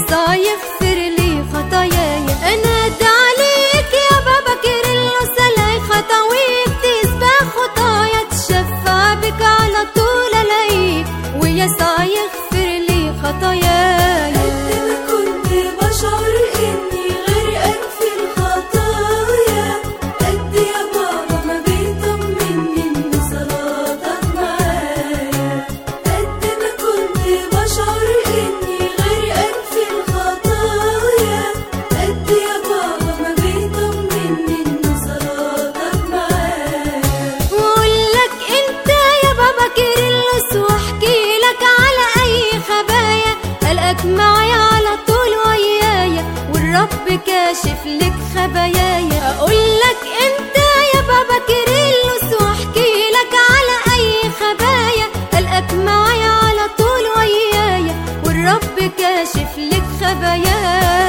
يسوع يغفر لي خطاياي انادى عليك يا بابا كيرلس الاقي خطاويك تسبح خطايا تشفع بك على طول الاقيك ويسوع يغفر لي خطاياي قد ما كنت بشعر إني غرقان في الخطايا قد يا بابا ما بيطمني إن صلاتك معايا قد ما كنت بشعر إني غرقان في الخطايا قد يا بابا ما بيطمني إن صلاتك معايا واقول لك انت يا بابا كيرلس واحكي لك على اي خبايا القاك معايا على طول ويايا والرب كاشف لك خباياي اقول لك انت يا بابا كيرلس واحكي لك على اي خبايا القاك معايا على طول ويايا والرب كاشف لك خباياي